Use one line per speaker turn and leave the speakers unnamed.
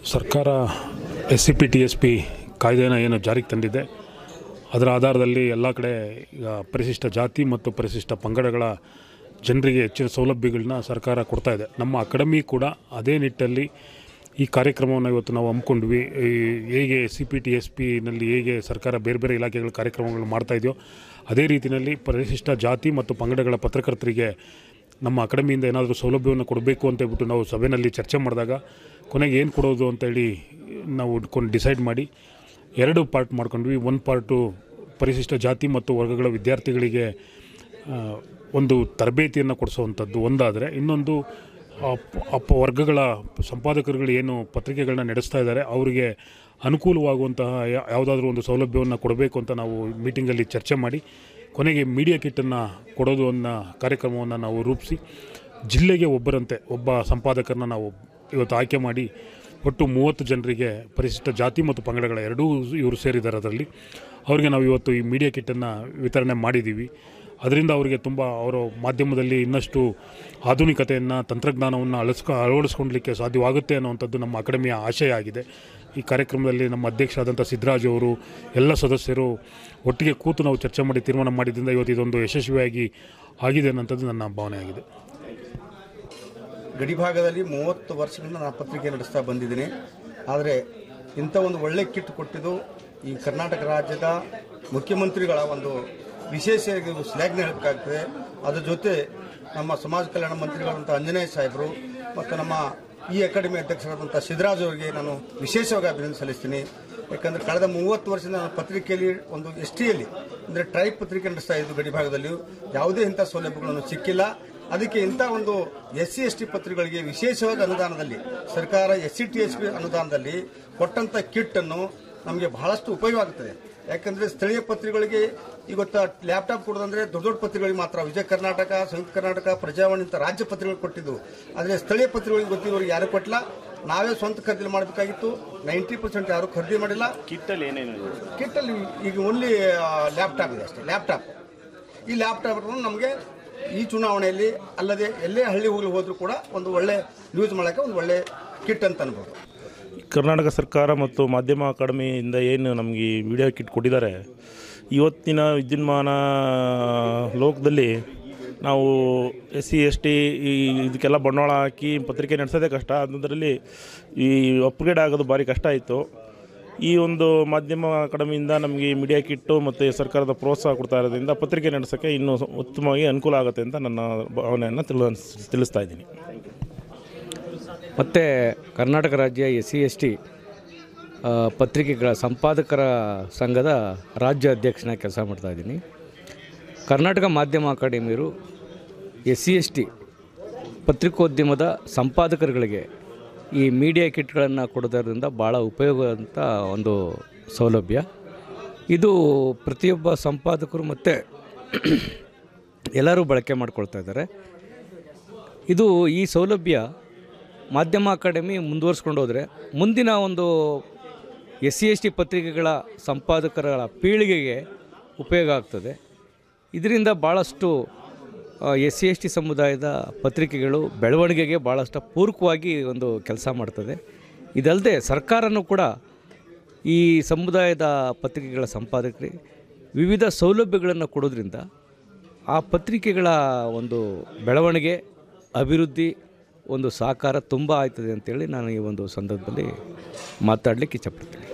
ಸರ್ಕಾರ S C P T S P ಕಾಯ್ದೆನ ಏನು ಜಾರಿಗೆ ತಂದಿದೆ ಅದರ ಆಧಾರದಲ್ಲಿ ಎಲ್ಲ ಕಡೆ ಈಗ ಪರಿಶಿಷ್ಟ ಜಾತಿ ಮತ್ತು ಪರಿಶಿಷ್ಟ ಪಂಗಡಗಳ ಜನರಿಗೆ ಹೆಚ್ಚಿನ ಸೌಲಭ್ಯಗಳನ್ನ ಸರ್ಕಾರ ಕೊಡ್ತಾ ಇದೆ ನಮ್ಮ ಅಕಾಡೆಮಿ ಕೂಡ ಅದೇ ನಿಟ್ಟಲ್ಲಿ ಈ ಕಾರ್ಯಕ್ರಮವನ್ನು ಇವತ್ತು ನಾವು ಹಮ್ಮಿಕೊಂಡ್ವಿ ಈ ಹೇಗೆ ಸಿ ಪಿ ಟಿ ಎಸ್ ಪಿನಲ್ಲಿ ಹೇಗೆ ಸರ್ಕಾರ ಬೇರೆ ಬೇರೆ ಇಲಾಖೆಗಳ ಕಾರ್ಯಕ್ರಮಗಳು ಮಾಡ್ತಾ ಇದೆಯೋ ಅದೇ ರೀತಿಯಲ್ಲಿ ಪರಿಶಿಷ್ಟ ಜಾತಿ ಮತ್ತು ಪಂಗಡಗಳ ಪತ್ರಕರ್ತರಿಗೆ ನಮ್ಮ ಅಕಾಡೆಮಿಯಿಂದ ಏನಾದರೂ ಸೌಲಭ್ಯವನ್ನು ಕೊಡಬೇಕು ಅಂತ ಹೇಳ್ಬಿಟ್ಟು ನಾವು ಸಭೆಯಲ್ಲಿ ಚರ್ಚೆ ಮಾಡಿದಾಗ ಕೊನೆಗೆ ಏನು ಕೊಡೋದು ಅಂತೇಳಿ ನಾವು ಇಟ್ಕೊಂಡು ಡಿಸೈಡ್ ಮಾಡಿ ಎರಡು ಪಾರ್ಟ್ ಮಾಡ್ಕೊಂಡ್ವಿ ಒಂದು ಪಾರ್ಟು ಪರಿಶಿಷ್ಟ ಜಾತಿ ಮತ್ತು ವರ್ಗಗಳ ವಿದ್ಯಾರ್ಥಿಗಳಿಗೆ ಆ, ಒಂದು ತರಬೇತಿಯನ್ನು ಕೊಡಿಸುವಂಥದ್ದು ಒಂದಾದರೆ ಇನ್ನೊಂದು ಅಪ್ ಅಪ್ಪ ವರ್ಗಗಳ ಸಂಪಾದಕರುಗಳು ಏನು ಪತ್ರಿಕೆಗಳನ್ನ ನಡೆಸ್ತಾ ಇದ್ದಾರೆ ಅವರಿಗೆ ಅನುಕೂಲವಾಗುವಂತಹ ಯಾ- ಯಾವುದಾದ್ರೂ ಒಂದು ಸೌಲಭ್ಯವನ್ನು ಕೊಡಬೇಕು ಅಂತ ನಾವು ಮೀಟಿಂಗಲ್ಲಿ ಚರ್ಚೆ ಮಾಡಿ ಕೊನೆಗೆ ಮೀಡಿಯಾ ಕಿಟ್ಟನ್ನು ಕೊಡೋದು ಅನ್ನೋ ಕಾರ್ಯಕ್ರಮವನ್ನು ನಾವು ರೂಪಿಸಿ ಜಿಲ್ಲೆಗೆ ಒಬ್ಬರಂತೆ ಒಬ್ಬ ಸಂಪಾದಕರನ್ನ ನಾವು ಇವತ್ತು ಆಯ್ಕೆ ಮಾಡಿ ಒಟ್ಟು ಮೂವತ್ತು ಜನರಿಗೆ ಪರಿಶಿಷ್ಟ ಜಾತಿ ಮತ್ತು ಪಂಗಡಗಳ ಎರಡೂ ಇವರು ಸೇರಿದ್ದಾರೆ ಅದರಲ್ಲಿ ಅವರಿಗೆ ನಾವು ಇವತ್ತು ಈ ಮೀಡಿಯಾ ಕಿಟ್ಟನ್ನು ವಿತರಣೆ ಮಾಡಿದ್ದೀವಿ ಅದರಿಂದ ಅವರಿಗೆ ತುಂಬ ಅವರ ಮಾಧ್ಯಮದಲ್ಲಿ ಇನ್ನಷ್ಟು ಆಧುನಿಕತೆಯನ್ನು ತಂತ್ರಜ್ಞಾನವನ್ನು ಅಳಸ್ಕೊ ಅಳವಡಿಸ್ಕೊಳ್ಲಿಕ್ಕೆ ಸಾಧ್ಯವಾಗುತ್ತೆ ಅನ್ನುವಂಥದ್ದು ನಮ್ಮ ಅಕಾಡೆಮಿಯ ಆಶಯ ಆಗಿದೆ ಈ ಕಾರ್ಯಕ್ರಮದಲ್ಲಿ ನಮ್ಮ ಅಧ್ಯಕ್ಷರಾದಂಥ ಸಿದ್ದರಾಜ್ ಅವರು ಎಲ್ಲ ಸದಸ್ಯರು ಒಟ್ಟಿಗೆ ಕೂತು ನಾವು ಚರ್ಚೆ ಮಾಡಿ ತೀರ್ಮಾನ ಮಾಡಿದ್ದರಿಂದ ಇವತ್ತು ಇದೊಂದು ಯಶಸ್ವಿಯಾಗಿ ಆಗಿದೆ ಅನ್ನೋಂಥದ್ದು ನನ್ನ ಭಾವನೆ ಆಗಿದೆ
ಗಡಿಭಾಗದಲ್ಲಿ ಮೂವತ್ತು ವರ್ಷಗಳಿಂದ ನಾನು ಪತ್ರಿಕೆ ನಡೆಸ್ತಾ ಬಂದಿದ್ದೀನಿ ಆದರೆ ಇಂಥ ಒಂದು ಒಳ್ಳೆ ಕಿಟ್ ಕೊಟ್ಟಿದ್ದು ಈ ಕರ್ನಾಟಕ ರಾಜ್ಯದ ಮುಖ್ಯಮಂತ್ರಿಗಳ ಒಂದು ವಿಶೇಷ ಶ್ಲಾಘನೆ ಹೇಳಬೇಕಾಗ್ತದೆ ಅದ್ರ ಜೊತೆ ನಮ್ಮ ಸಮಾಜ ಕಲ್ಯಾಣ ಮಂತ್ರಿಗಳಂತ ಅಂಜನೇಯ ಸಾಹೇಬರು ಮತ್ತು ನಮ್ಮ ಈ ಅಕಾಡೆಮಿ ಅಧ್ಯಕ್ಷರಾದಂಥ ಸಿದ್ದರಾಜ್ ಅವರಿಗೆ ನಾನು ವಿಶೇಷವಾಗಿ ಅಭಿನಂದನೆ ಸಲ್ಲಿಸ್ತೀನಿ ಯಾಕಂದರೆ ಕಳೆದ ಮೂವತ್ತು ವರ್ಷದಿಂದ ನಾನು ಪತ್ರಿಕೆಯಲ್ಲಿ ಒಂದು ಎಸ್ ಟಿಯಲ್ಲಿ ಅಂದರೆ ಟ್ರೈಬ್ ಪತ್ರಿಕೆ ನಡೆಸ್ತಾ ಇದ್ದು ಗಡಿಭಾಗದಲ್ಲಿ ಯಾವುದೇ ಇಂಥ ಸೌಲಭ್ಯಗಳನ್ನು ಸಿಕ್ಕಿಲ್ಲ ಅದಕ್ಕೆ ಇಂಥ ಒಂದು ಎಸ್ ಸಿ ಎಸ್ ಟಿ ಪತ್ರಿಕೆಗಳಿಗೆ ವಿಶೇಷವಾಗಿ ಅನುದಾನದಲ್ಲಿ ಸರ್ಕಾರ S C T S P ಅನುದಾನದಲ್ಲಿ ಕೊಟ್ಟಂತ ಕಿಟ್ ಅನ್ನು ನಮಗೆ ಬಹಳಷ್ಟು ಉಪಯೋಗ ಆಗುತ್ತದೆ ಯಾಕಂದ್ರೆ ಸ್ಥಳೀಯ ಪತ್ರಿಕೆಗಳಿಗೆ ಇವತ್ತು ಲ್ಯಾಪ್ಟಾಪ್ ಕೊಡೋದಂದ್ರೆ ದೊಡ್ಡ ದೊಡ್ಡ ಪತ್ರಿಕೆಗಳಿಗೆ ಮಾತ್ರ ವಿಜಯ ಕರ್ನಾಟಕ ಸಂಯುಕ್ತ ಕರ್ನಾಟಕ ಪ್ರಜಾವಾಣಿ ಇಂಥ ರಾಜ್ಯ ಪತ್ರಿಕೆಗಳು ಕೊಟ್ಟಿದ್ದು ಆದರೆ ಸ್ಥಳೀಯ ಪತ್ರಿಕೆಗಳಿಗೆ ಗೊತ್ತಿರೋರಿಗೆ ಯಾರು ಕೊಟ್ಟಿಲ್ಲ ನಾವೇ ಸ್ವಂತ ಖರೀದಿ ಮಾಡಬೇಕಾಗಿತ್ತು ನೈಂಟಿ ಪರ್ಸೆಂಟ್ ಯಾರು ಖರೀದಿ ಮಾಡಿಲ್ಲ
ಕಿಟ್ಟಲ್ಲಿ ಏನೇನು
ಕಿಟ್ಟಲ್ಲಿ ಈಗ ಓನ್ಲಿ ಲ್ಯಾಪ್ಟಾಪ್ ಇದೆ ಅಷ್ಟೇ ಲ್ಯಾಪ್ಟಾಪ್ ಈ ಲ್ಯಾಪ್ಟಾಪ್ ನಮಗೆ ಈ ಚುನಾವಣೆಯಲ್ಲಿ ಅಲ್ಲದೆ ಎಲ್ಲೇ ಹಳ್ಳಿ ಊರಿಗೆ ಹೋದರೂ ಕೂಡ ಒಂದು ಒಳ್ಳೆ ಯೂಸ್ ಮಾಡೋಕ್ಕೆ ಒಂದು ಒಳ್ಳೆ ಕಿಟ್ ಅಂತ ಅನ್ಬೋದು
ಕರ್ನಾಟಕ ಸರ್ಕಾರ ಮತ್ತು ಮಾಧ್ಯಮ ಅಕಾಡೆಮಿಯಿಂದ ಏನು ನಮಗೆ ಈ ವಿಡಿಯೋ ಕಿಟ್ ಕೊಟ್ಟಿದ್ದಾರೆ ಇವತ್ತಿನ ವಿದ್ಯುನ್ಮಾನ ಲೋಕದಲ್ಲಿ ನಾವು ಎಸ್ ಸಿ ಎಸ್ ಟಿ ಈ ಇದಕ್ಕೆಲ್ಲ ಬಂಡವಾಳ ಹಾಕಿ ಪತ್ರಿಕೆ ನಡೆಸೋದೇ ಕಷ್ಟ ಅದರಲ್ಲಿ ಈ ಅಪ್ಗ್ರೇಡ್ ಆಗೋದು ಭಾರಿ ಕಷ್ಟ ಆಯಿತು ಈ ಒಂದು ಮಾಧ್ಯಮ ಅಕಾಡೆಮಿಯಿಂದ ನಮಗೆ ಈ ಮೀಡಿಯಾ ಕಿಟ್ಟು ಮತ್ತು ಸರ್ಕಾರದ ಪ್ರೋತ್ಸಾಹ ಕೊಡ್ತಾ ಇರೋದ್ರಿಂದ ಪತ್ರಿಕೆ ನಡೆಸೋಕ್ಕೆ ಇನ್ನೂ ಉತ್ತಮವಾಗಿ ಅನುಕೂಲ ಆಗುತ್ತೆ ಅಂತ ನನ್ನ ಭಾವನೆಯನ್ನು ತಿಳಿ ತಿಳಿಸ್ತಾ ಇದ್ದೀನಿ
ಮತ್ತು ಕರ್ನಾಟಕ ರಾಜ್ಯ ಎಸ್ ಸಿ ಎಸ್ ಟಿ ಪತ್ರಿಕೆಗಳ ಸಂಪಾದಕರ ಸಂಘದ ರಾಜ್ಯ ಅಧ್ಯಕ್ಷನ ಕೆಲಸ ಮಾಡ್ತಾಯಿದ್ದೀನಿ ಕರ್ನಾಟಕ ಮಾಧ್ಯಮ ಅಕಾಡೆಮಿಯರು ಎಸ್ ಸಿ ಎಸ್ ಟಿ ಪತ್ರಿಕೋದ್ಯಮದ ಸಂಪಾದಕರುಗಳಿಗೆ ಈ ಮೀಡಿಯಾ ಕಿಟ್ಗಳನ್ನು ಕೊಡೋದ್ರಿಂದ ಭಾಳ ಉಪಯೋಗ ಅಂತ ಒಂದು ಸೌಲಭ್ಯ ಇದು ಪ್ರತಿಯೊಬ್ಬ ಸಂಪಾದಕರು ಮತ್ತು ಎಲ್ಲರೂ ಬಳಕೆ ಮಾಡ್ಕೊಳ್ತಾ ಇದ್ದಾರೆ ಇದು ಈ ಸೌಲಭ್ಯ ಮಾಧ್ಯಮ ಅಕಾಡೆಮಿ ಮುಂದುವರ್ಸ್ಕೊಂಡು ಹೋದರೆ ಮುಂದಿನ ಒಂದು ಎಸ್ ಸಿ ಎಸ್ ಟಿ ಪತ್ರಿಕೆಗಳ ಸಂಪಾದಕರ ಪೀಳಿಗೆಗೆ ಉಪಯೋಗ ಆಗ್ತದೆ ಇದರಿಂದ ಭಾಳಷ್ಟು ಎಸ್ ಸಿ ಎಸ್ ಟಿ ಸಮುದಾಯದ ಪತ್ರಿಕೆಗಳು ಬೆಳವಣಿಗೆಗೆ ಭಾಳಷ್ಟು ಪೂರಕವಾಗಿ ಒಂದು ಕೆಲಸ ಮಾಡ್ತದೆ ಇದಲ್ಲದೆ ಸರ್ಕಾರನೂ ಕೂಡ ಈ ಸಮುದಾಯದ ಪತ್ರಿಕೆಗಳ ಸಂಪಾದಕರಿಗೆ ವಿವಿಧ ಸೌಲಭ್ಯಗಳನ್ನು ಕೊಡೋದ್ರಿಂದ ಆ ಪತ್ರಿಕೆಗಳ ಒಂದು ಬೆಳವಣಿಗೆ ಅಭಿವೃದ್ಧಿ ಒಂದು ಸಹಕಾರ ತುಂಬ ಆಯ್ತದೆ ಅಂತೇಳಿ ನಾನು ಈ ಒಂದು ಸಂದರ್ಭದಲ್ಲಿ ಮಾತಾಡಲಿಕ್ಕೆ ಇಷ್ಟಪಡ್ತೀನಿ